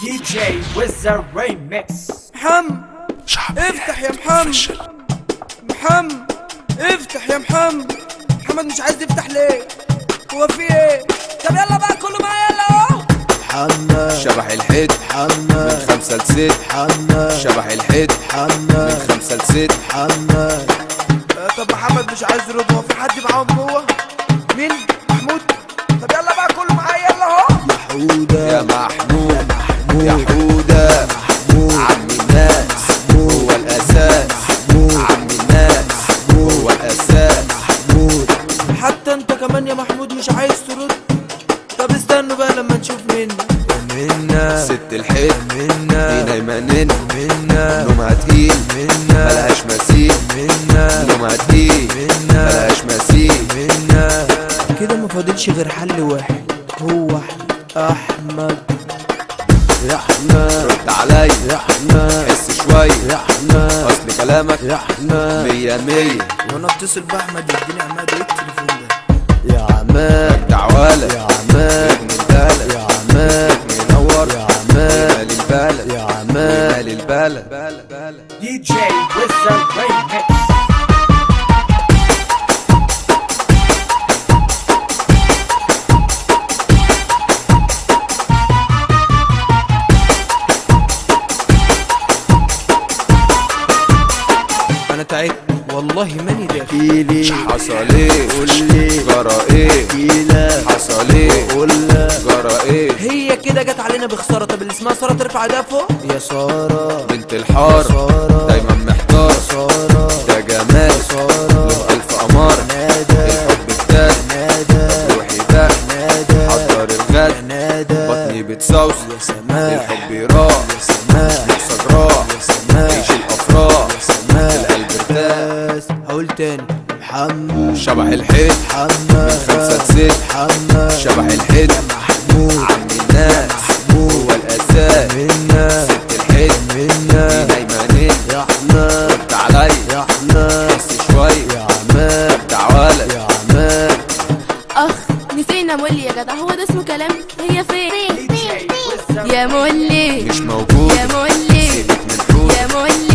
DJ with the remix محمد افتح يا محمد محمد افتح يا محمد محمد مش عايز يفتح ليه هو في ايه طب يلا بقى كله معايا يلا اهو محمد شبح الحيط محمد خمسة لست محمد شبح الحيط محمد خمسة لست محمد آه، طب محمد مش عايز يرد هو في حد معاهم جوه مين محمود طب يلا بقى كله معايا يلا اهو حودة يا محمود محمود يا حودة محمود عم الناس هو الأساس عم الناس هو الأساس محمود حتى انت كمان يا محمود مش عايز ترد طب استنوا بقى لما نشوف مني منا ست الحيط دي منا نايمة نن منا نومها تقيل منا ملهاش مثيل منا نومها تقيل منا ملهاش مثيل منا كده ما فاضلش غير حل واحد هو احمد رحمة رد عليا رحمة حس شوية رحمة أصل كلامك رحمة مية مية وانا اتصل باحمد يديني عماد ايه التليفون ده يا عماد دعوالك يا عماد ابن البلد يا عماد منور يا عماد مال البلد يا عماد مال البلد DJ with the remix انا تعبت والله ماني داخل كيلي حصل ايه قولي جرى ايه كيلة حصل ايه قولة جرى ايه هي كده جت علينا بخساره طب اللي اسمها ساره ترفع ايديها فوق يا سارة بنت الحار سارة دايما محتار سارة ده جمال سارة ألف قمر نادى الحب بتاعي نادى روحي ده نادى حضر الغد نادى بطني بتصوص يا سماح الحب راح يا سماح نفسك راح يا سماح عيش الأفراح يا سماح القلب ارتاح بس هقول تاني محمد شبح الحيط محمد خمسة لست محمد شبح الحيط محمود عم الناس هو الأساس منا ست الحيط دي منا نايمة نين يا احمد رد عليا يا احمد حس شوية يا عماد دعوالك يا عماد اخ نسينا مولي يا جدع هو ده اسمه كلام هي فين DJ with the يا مولي مش موجود يا مولي سيبك من حوت يا مولي